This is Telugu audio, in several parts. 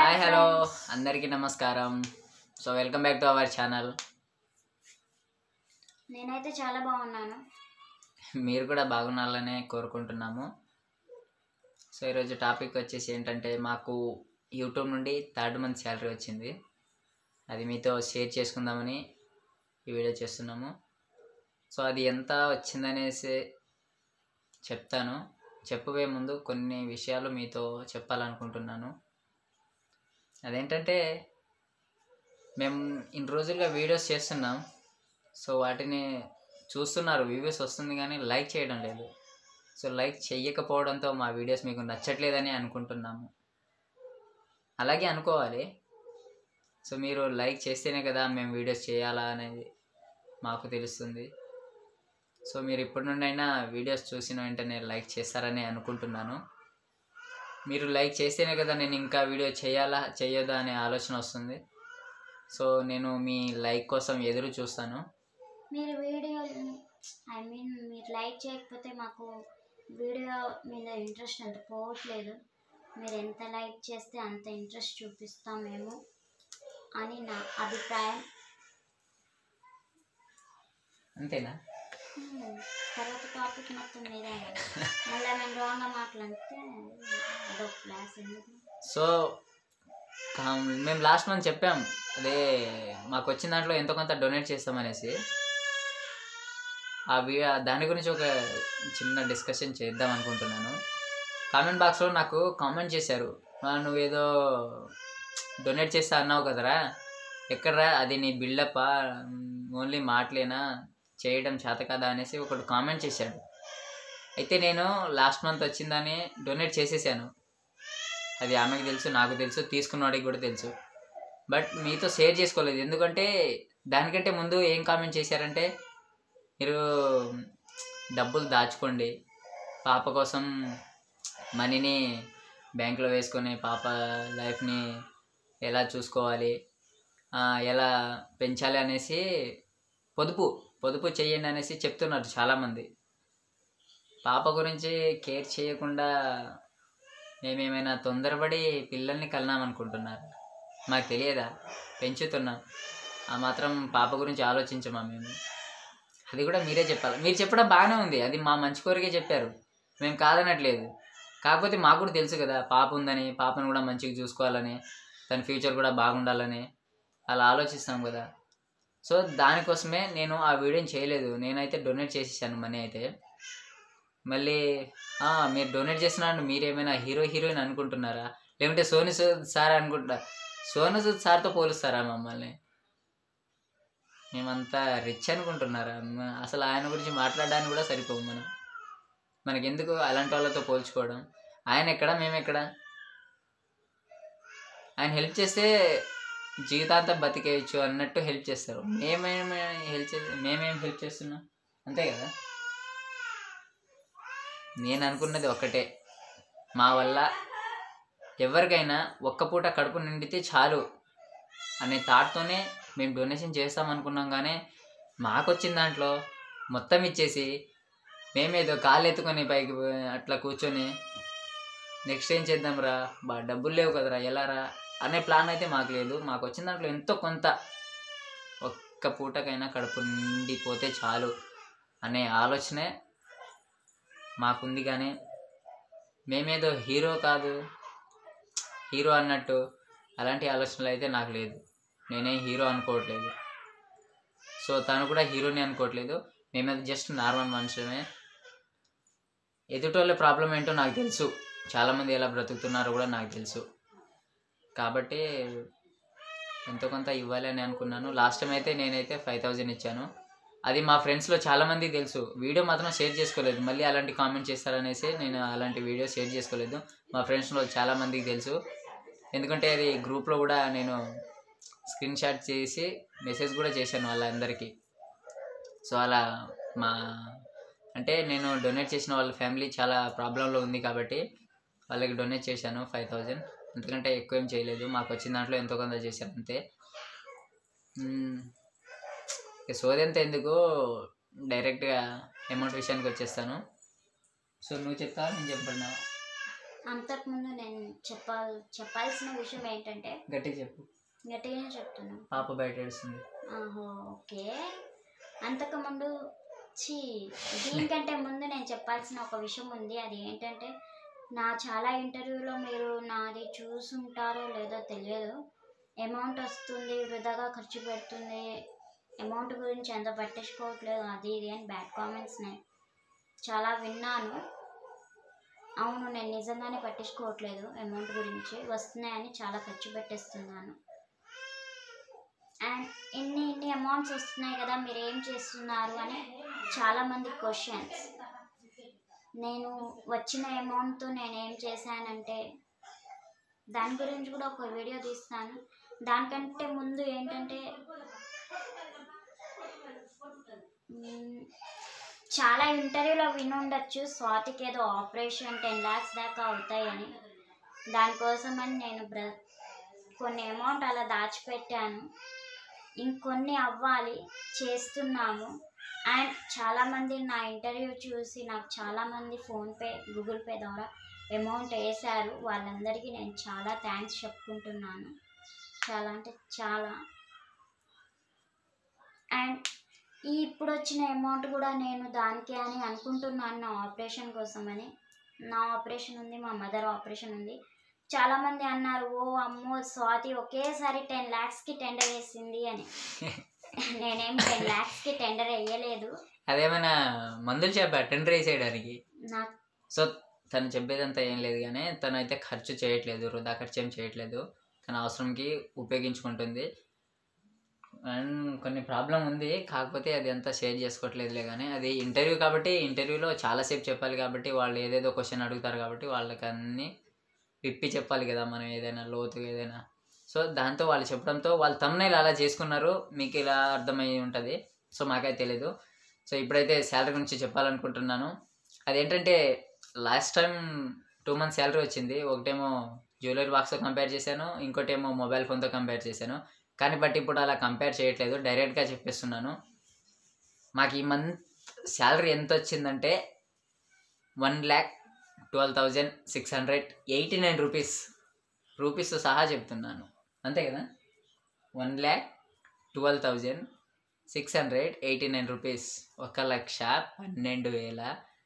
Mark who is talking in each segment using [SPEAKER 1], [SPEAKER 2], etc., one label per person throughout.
[SPEAKER 1] హాయ్ హలో అందరికీ నమస్కారం so welcome back to our channel
[SPEAKER 2] నేనైతే చాలా బాగున్నాను
[SPEAKER 1] మీరు కూడా బాగుండాలనే కోరుకుంటున్నాము సో ఈరోజు టాపిక్ వచ్చేసి ఏంటంటే మాకు యూట్యూబ్ నుండి థర్డ్ మంత్ శాలరీ వచ్చింది అది మీతో షేర్ చేసుకుందామని ఈ వీడియో చేస్తున్నాము సో అది ఎంత వచ్చిందనేసి చెప్తాను చెప్పబోయే ముందు కొన్ని విషయాలు మీతో చెప్పాలనుకుంటున్నాను అదేంటంటే మేము ఇన్ని రోజులుగా వీడియోస్ చేస్తున్నాం సో వాటిని చూస్తున్నారు వ్యూస్ వస్తుంది కానీ లైక్ చేయడం లేదు సో లైక్ చెయ్యకపోవడంతో మా వీడియోస్ మీకు నచ్చట్లేదని అనుకుంటున్నాము అలాగే అనుకోవాలి సో మీరు లైక్ చేస్తేనే కదా మేము వీడియోస్ చేయాలా అనేది మాకు తెలుస్తుంది సో మీరు ఇప్పటి నుండి అయినా వీడియోస్ చూసిన వెంటనే లైక్ చేస్తారని అనుకుంటున్నాను మీరు లైక్ చేస్తేనే కదా నేను ఇంకా వీడియో చేయాలా చేయొద్దా అనే ఆలోచన వస్తుంది సో నేను మీ లైక్ కోసం ఎదురు చూస్తాను
[SPEAKER 2] మీరు వీడియో ఐ మీన్ మీరు లైక్ చేయకపోతే మాకు వీడియో మీద ఇంట్రెస్ట్ అంత పోవట్లేదు మీరు ఎంత లైక్ చేస్తే అంత ఇంట్రెస్ట్ చూపిస్తాం మేము అని నా అభిప్రాయం
[SPEAKER 1] అంతేనా
[SPEAKER 2] Hmm, తర్వాత టాపిక్ మొత్తం మీదే మళ్ళీ మేము రాంగ్గా మాట్లాడితే అదొక క్లాస్ ఎందుకు
[SPEAKER 1] సో కా- మేము లాస్ట్ మంత్ చెప్పాం అదే మాకు వచ్చిన దాంట్లో ఎంతో కొంత డొనేట్ చేస్తామనేసి ఆ వీ దాని గురించి ఒక చిన్న డిస్కషన్ చేద్దాం అనుకుంటున్నాను కామెంట్ బాక్స్లో నాకు కామెంట్ చేశారు "ఆ, నువ్వేదో డొనేట్ చేస్తా అన్నావు కదరా ఎక్కడరా అది నీ బిల్డప్పా ఓన్లీ మాటలేనా చేయడం చేత కదా అనేసి ఒకడు కామెంట్ చేశాడు అయితే నేను లాస్ట్ మంత్ వచ్చిందని డొనేట్ చేసేసాను అది ఆమెకు తెలుసు నాకు తెలుసు తీసుకున్నవాడికి కూడా తెలుసు బట్ మీతో షేర్ చేసుకోలేదు ఎందుకంటే దానికంటే ముందు ఏం కామెంట్ చేశారంటే మీరు డబ్బులు దాచుకోండి పాప కోసం మనీని బ్యాంకులో వేసుకొని పాప లైఫ్ని ఎలా చూసుకోవాలి ఆ, ఎలా పెంచాలి అనేసి పొదుపు పొదుపు చేయండి అనేసి చెప్తున్నారు చాలామంది పాప గురించి కేర్ చేయకుండా మేమేమైనా తొందరపడి పిల్లల్ని కలనామనుకుంటున్నారు మాకు తెలియదా పెంచుతున్నాం ఆ మాత్రం పాప గురించి ఆలోచించమా మేము అది కూడా మీరే చెప్పాలి మీరు చెప్పడం బాగానే ఉంది అది మా మంచి కోరికే చెప్పారు మేము కాదనట్లేదు కాకపోతే మాకు కూడా తెలుసు కదా పాప ఉందని పాపను కూడా మంచిగా చూసుకోవాలని తన ఫ్యూచర్ కూడా బాగుండాలని అలా ఆలోచిస్తాం కదా సో దానికోసమే నేను ఆ వీడియోని చేయలేదు నేనైతే డొనేట్ చేసేసాను మనీ అయితే మళ్ళీ "ఆ, మీరు డొనేట్ చేస్తున్నారంటే మీరేమైనా హీరో హీరోయిన్ అనుకుంటున్నారా లేకుంటే సోని సూద్ సార్ అనుకుంటారా సోను సూద్ సార్తో పోలుస్తారా మమ్మల్ని మేమంతా రిచ్ అనుకుంటున్నారా మ- అసలు ఆయన గురించి మాట్లాడడానికి కూడా సరిపోవు మనం మనకెందుకు అలాంటి వాళ్ళతో పోల్చుకోవడం ఆయన ఎక్కడ మేము ఎక్కడ ఆయన హెల్ప్ చేస్తే జీవితాంతం బతికేయచ్చు అన్నట్టు హెల్ప్ చేస్తారు మేమేమి హెల్ప్ చే మేమేం హెల్ప్ చేస్తున్నాం అంతే కదా నేను అనుకున్నది ఒక్కటే మా వల్ల ఎవరికైనా ఒక్క పూట కడుపు నిండితే చాలు అనే థాట్తోనే మేము డొనేషన్ చేస్తాం అనుకున్నాం కానీ మాకు వచ్చిన దాంట్లో మొత్తం ఇచ్చేసి మేమేదో కాళ్ళు ఎత్తుకొని పైకి పో- అట్లా కూర్చొని నెక్స్ట్ ఏం చేద్దాం రా బా డబ్బులు లేవు కదరా ఎలా రా అనే ప్లాన్ అయితే మాకు లేదు మాకు వచ్చిన దాంట్లో ఎంతో కొంత ఒక్క పూటకైనా కడుపు నిండిపోతే చాలు అనే ఆలోచనే మాకుంది కానీ మేమేదో హీరో కాదు హీరో అన్నట్టు అలాంటి ఆలోచనలు అయితే నాకు లేదు నేనే హీరో అనుకోవట్లేదు సో తను కూడా హీరోని అనుకోవట్లేదు మేమైతే జస్ట్ నార్మల్ మనుషులమే ఎదుటోళ్ళ ప్రాబ్లం ఏంటో నాకు తెలుసు చాలామంది ఎలా బ్రతుకుతున్నారో కూడా నాకు తెలుసు కాబట్టి ఎంతో కొంత ఇవ్వాలి అని అనుకున్నాను లాస్ట్ టైం అయితే నేనైతే ఫైవ్ థౌజండ్ ఇచ్చాను అది మా ఫ్రెండ్స్లో చాలామందికి తెలుసు వీడియో మాత్రం షేర్ చేసుకోలేదు మళ్ళీ అలాంటి కామెంట్ చేస్తారనేసి నేను అలాంటి వీడియో షేర్ చేసుకోలేదు మా ఫ్రెండ్స్లో చాలామందికి తెలుసు ఎందుకంటే అది గ్రూప్లో కూడా నేను స్క్రీన్ షాట్ చేసి మెసేజ్ కూడా చేశాను వాళ్ళందరికీ సో అలా మా అంటే నేను డొనేట్ చేసిన వాళ్ళ ఫ్యామిలీ చాలా ప్రాబ్లంలో ఉంది కాబట్టి వాళ్ళకి డొనేట్ చేశాను ఫైవ్ థౌజండ్ ఎందుకంటే ఎక్కువ ఏం చేయలేదు మాకు వచ్చిన దాంట్లో ఎంతో కొంత చేశాను అంతే మ్మ్. ఇక సోదెంత ఎందుకు డైరెక్ట్గా అమౌంట్ విషయానికి వచ్చేస్తాను సో నువ్వు చెప్తావా నేను చెప్పన్నా
[SPEAKER 2] అంతకుముందు నేను చెప్పాల్ చెప్పాల్సిన విషయం ఏంటంటే
[SPEAKER 1] గట్టిగా చెప్పు
[SPEAKER 2] గట్టిగానే చెప్తున్నాను
[SPEAKER 1] పాప బయట ఏడుస్తుంది
[SPEAKER 2] ఆహో ఓకే అంతకుముందు ఛీ దీనికంటే ముందు నేను చెప్పాల్సిన ఒక విషయం ఉంది అది ఏంటంటే నా చాలా ఇంటర్వ్యూలో మీరు నాది చూసుంటారో లేదో తెలియదు అమౌంట్ వస్తుంది వృధాగా ఖర్చు పెడుతుంది అమౌంట్ గురించి ఎంత పట్టించుకోవట్లేదు అది ఇది అని బ్యాడ్ కామెంట్స్ నేను చాలా విన్నాను అవును నేను నిజంగానే పట్టించుకోవట్లేదు అమౌంట్ గురించి వస్తున్నాయని చాలా ఖర్చు పెట్టేస్తున్నాను అండ్ ఇన్ని ఇన్ని అమౌంట్స్ వస్తున్నాయి కదా మీరు ఏం చేస్తున్నారు అని చాలామంది క్వశ్చన్స్ నేను వచ్చిన అమౌంట్తో నేను ఏం చేశానంటే దాని గురించి కూడా ఒక వీడియో తీస్తాను దానికంటే ముందు ఏంటంటే మ్మ్, చాలా ఇంటర్వ్యూలో వినుండొచ్చు స్వాతికి ఏదో ఆపరేషన్ టెన్ ల్యాక్స్ దాకా అవుతాయని దానికోసమని నేను బ్ర కొన్ని అమౌంట్ అలా దాచిపెట్టాను ఇంకొన్ని అవ్వాలి చేస్తున్నాము అండ్ చాలామంది నా ఇంటర్వ్యూ చూసి నాకు చాలామంది ఫోన్పే గూగుల్ పే ద్వారా అమౌంట్ వేశారు వాళ్ళందరికీ నేను చాలా థ్యాంక్స్ చెప్పుకుంటున్నాను చాలా అంటే చాలా అండ్ ఈ ఇప్పుడు వచ్చిన అమౌంట్ కూడా నేను దానికే అని అనుకుంటున్నాను నా ఆపరేషన్ కోసమని నా ఆపరేషన్ ఉంది మా మదర్ ఆపరేషన్ ఉంది చాలామంది అన్నారు ఓ అమ్మో స్వాతి ఒకేసారి టెన్ ల్యాక్స్కి టెండర్ వేసింది అని నేనేం టెన్ ల్యాక్స్కి టెండర్ వేయలేదు
[SPEAKER 1] అదేమైనా మందులు చెప్పా టెండర్ వేసేయడానికి
[SPEAKER 2] నాకు
[SPEAKER 1] సో తను చెప్పేదంతా ఏం లేదు కానీ తను అయితే ఖర్చు చేయట్లేదు వృధా ఖర్చు ఏం చేయట్లేదు తన అవసరంకి ఉపయోగించుకుంటుంది అండ్ కొన్ని ప్రాబ్లం ఉంది కాకపోతే అది అంతా షేర్ చేసుకోవట్లేదులే కానీ అది ఇంటర్వ్యూ కాబట్టి ఇంటర్వ్యూలో చాలాసేపు చెప్పాలి కాబట్టి వాళ్ళు ఏదేదో క్వశ్చన్ అడుగుతారు కాబట్టి వాళ్ళకి అన్నీ విప్పి చెప్పాలి కదా మనం ఏదైనా లోతు ఏదైనా సో దాంతో వాళ్ళు చెప్పడంతో వాళ్ళు తమ్నైల్ అలా చేసుకున్నారు మీకు ఇలా అర్థమై ఉంటుంది సో మాకైతే తెలీదు సో ఇప్పుడైతే శాలరీ గురించి చెప్పాలనుకుంటున్నాను అదేంటంటే last time two months salary వచ్చింది ఒకటేమో జ్యువెలరీ బాక్స్తో కంపేర్ చేశాను ఇంకోటేమో మొబైల్ ఫోన్తో కంపేర్ చేశాను కానీ బట్ ఇప్పుడు అలా కంపేర్ చేయట్లేదు డైరెక్ట్గా చెప్పేస్తున్నాను మాకు ఈ మంత్ శాలరీ ఎంత వచ్చిందంటే one lakh twelve thousand six hundred eighty nine rupees rupees సహా చెప్తున్నాను అంతే కదా one lakh twelve thousand six hundred eighty nine rupees ఒక లక్ష పన్నెండు వేల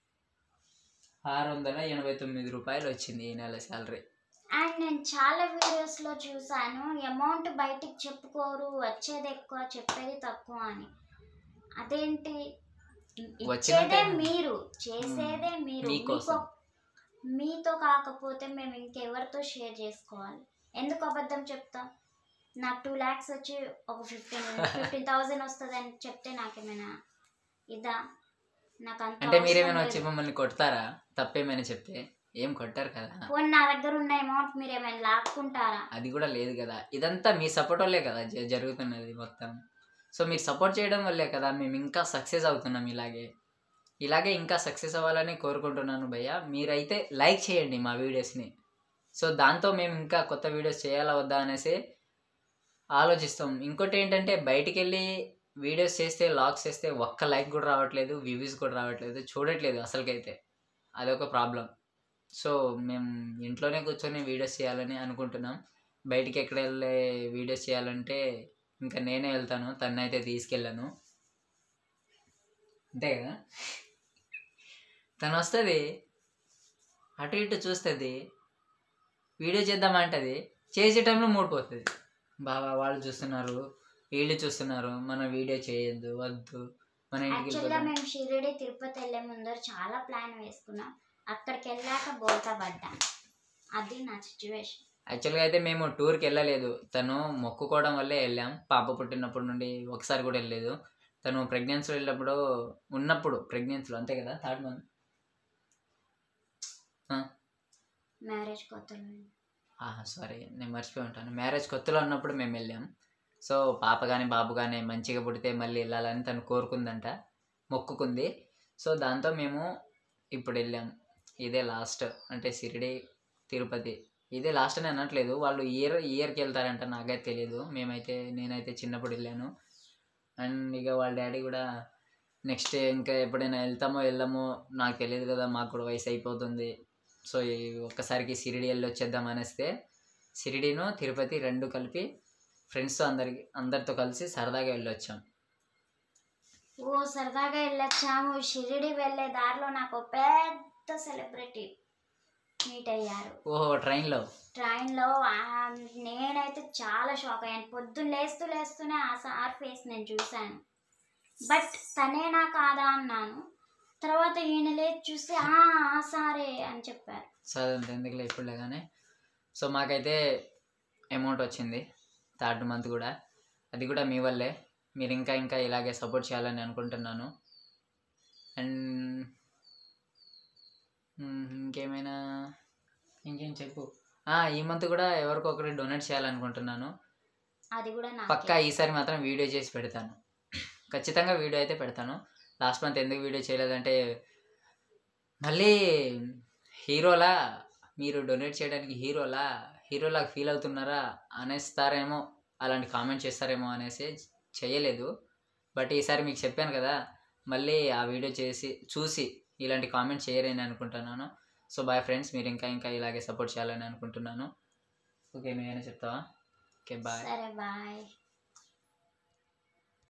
[SPEAKER 1] ఆరు వందల ఎనభై తొమ్మిది రూపాయలు వచ్చింది ఈ నెల శాలరీ
[SPEAKER 2] అండ్ నేను చాలా వీడియోస్లో చూసాను అమౌంట్ బయటికి చెప్పుకోరు వచ్చేది ఎక్కువ చెప్పేది తక్కువ అని అదేంటి
[SPEAKER 1] వచ్చినట్టే.
[SPEAKER 2] ఇచ్చేదే మీరు చేసేదే మీరు
[SPEAKER 1] మీకోసం.
[SPEAKER 2] మీకో- మీతో కాకపోతే మేము ఇంకెవరితో షేర్ చేసుకోవాలి ఎందుకు అబద్ధం చెప్తాం నాకు టూ ల్యాక్స్ వచ్చి ఒక ఫిఫ్టీన్ ఫిఫ్టీన్ థౌజండ్ వస్తుంది అని చెప్తే నాకేమైనా ఇదా నాకు అంత
[SPEAKER 1] అంటే మీరేమైనా
[SPEAKER 2] అవసరం
[SPEAKER 1] వచ్చి
[SPEAKER 2] లేదు.
[SPEAKER 1] మమ్మల్ని కొడతారా తప్పేమైనా చెప్తే ఏం కొట్టారు కదా
[SPEAKER 2] పోనీ నా దగ్గర ఉన్న అమౌంట్ మీరు ఏమైనా లాక్కుంటారా
[SPEAKER 1] అది కూడా లేదు కదా ఇదంతా మీ సపోర్ట్ వల్లే కదా జ- జరుగుతున్నది మొత్తం సో మీరు సపోర్ట్ చేయడం వల్లే కదా మేము ఇంకా సక్సెస్ అవుతున్నాం ఇలాగే ఇలాగే ఇంకా సక్సెస్ అవ్వాలని కోరుకుంటున్నాను భయ్య మీరైతే లైక్ చేయండి మా వీడియోస్ని సో దాంతో మేము ఇంకా కొత్త వీడియోస్ చేయాలా వద్దా అనేసి ఆలోచిస్తాం ఇంకోటి ఏంటంటే బయటికి వెళ్ళి వీడియోస్ చేస్తే లాగ్స్ చేస్తే ఒక్క లైక్ కూడా రావట్లేదు వ్యూస్ కూడా రావట్లేదు చూడట్లేదు అసలుకైతే అదొక ప్రాబ్లం సో మేము ఇంట్లోనే కూర్చొని వీడియోస్ చేయాలని అనుకుంటున్నాం బయటికి ఎక్కడ వెళ్ళే వీడియోస్ చేయాలంటే ఇంకా నేనే వెళ్తాను తన్నైతే తీసుకెళ్ళాను అంతే కదా తను వస్తుంది అటు ఇటు చూస్తుంది వీడియో చేద్దామంటది చేసే టైంలో మూడిపోతుంది బాబా వాళ్ళు చూస్తున్నారు వీళ్ళు చూస్తున్నారు మనం వీడియో చేయొద్దు వద్దు మన ఇంటికి
[SPEAKER 2] యాక్చువల్గా
[SPEAKER 1] వెళ్ళిపోదాం
[SPEAKER 2] మేము షిరిడి తిరుపతి వెళ్ళే ముందర చాలా ప్లాన్ వేసుకున్నాం అక్కడికి వెళ్ళాక బోల్తా పడ్డాను అది నా సిచ్యువేషన్
[SPEAKER 1] యాక్చువల్గా అయితే మేము టూర్కి వెళ్ళలేదు తను మొక్కుకోవడం వల్లే వెళ్ళాం పాప పుట్టినప్పటి నుండి ఒకసారి కూడా వెళ్ళలేదు తను ప్రెగ్నెన్సీలో వెళ్ళినప్పుడు ఉన్నప్పుడు ప్రెగ్నెన్సీలో అంతే కదా థర్డ్ మంత్
[SPEAKER 2] మ్యారేజ్ కొత్తలో
[SPEAKER 1] సారీ నేను మర్చిపోయి ఉంటాను మ్యారేజ్ కొత్తలో ఉన్నప్పుడు మేము వెళ్ళాం సో పాప కానీ బాబు కానీ మంచిగా పుడితే మళ్ళీ వెళ్ళాలని తను కోరుకుందంట మొక్కుకుంది సో దాంతో మేము ఇప్పుడు వెళ్ళాం ఇదే లాస్ట్ అంటే షిరిడి తిరుపతి ఇదే లాస్ట్ అని అనట్లేదు వాళ్ళు ఇయర్ ఇయర్కి వెళ్తారంట నాకైతే తెలియదు మేమైతే నేనైతే చిన్నప్పుడు వెళ్ళాను అండ్ ఇక వాళ్ళ డాడీ కూడా నెక్స్ట్ ఇంకా ఎప్పుడైనా వెళ్తామో వెళ్ళామో నాకు తెలియదు కదా మాకు కూడా వయసు అయిపోతుంది సో ఈ ఒక్కసారికి సిరిడి వెళ్ళి వచ్చేద్దాం అనేస్తే సిరిడిను తిరుపతి రెండు కలిపి ఫ్రెండ్స్తో అందరికి అందరితో కలిసి సరదాగా వెళ్ళి వచ్చాం
[SPEAKER 2] ఓ సరదాగా వెళ్ళొచ్చాము షిరిడి వెళ్ళే దారిలో నాకు ఒక పెద్ద సెలబ్రిటీ మీట్ అయ్యారు
[SPEAKER 1] ఓహో ట్రైన్లో
[SPEAKER 2] ట్రైన్లో ఆ- నేనైతే చాలా షాక్ అయ్యాను పొద్దున్న లేస్తూ లేస్తూనే ఆ సార్ ఫేస్ నేను చూశాను బట్ తనేనా కాదా అన్నాను తర్వాత ఈయన లేచి చూసి "ఆ, ఆ సారే అని చెప్పారు
[SPEAKER 1] సరే అంత ఎందుకులే ఇప్పుడులే కానీ సో మాకైతే అమౌంట్ వచ్చింది థర్డ్ మంత్ కూడా అది కూడా మీ వల్లే మీరు ఇంకా ఇంకా ఇలాగే సపోర్ట్ చేయాలని అనుకుంటున్నాను అండ్ ఇంకేమైనా ఇంకేం చెప్పు ఆ, ఈ మంత్ కూడా ఎవరికొకరు డొనేట్ చేయాలనుకుంటున్నాను
[SPEAKER 2] అది కూడా
[SPEAKER 1] పక్కా
[SPEAKER 2] నాకు
[SPEAKER 1] ఈసారి మాత్రం వీడియో చేసి పెడతాను ఖచ్చితంగా వీడియో అయితే పెడతాను లాస్ట్ మంత్ ఎందుకు వీడియో చేయలేదంటే మళ్ళీ హీరోలా మీరు డొనేట్ చేయడానికి హీరోలా హీరోలా ఫీల్ అవుతున్నారా అనేస్తారేమో అలాంటి కామెంట్ చేస్తారేమో అనేసి చేయలేదు బట్ ఈసారి మీకు చెప్పాను కదా మళ్ళీ ఆ వీడియో చేసి చూసి ఇలాంటి కామెంట్ చేయరని అనుకుంటున్నాను సో బాయ్ ఫ్రెండ్స్ మీరు ఇంకా ఇంకా ఇలాగే సపోర్ట్ చేయాలని అనుకుంటున్నాను ఓకే నువ్వేనా చెప్తావా ఓకే బాయ్
[SPEAKER 2] సరే బాయ్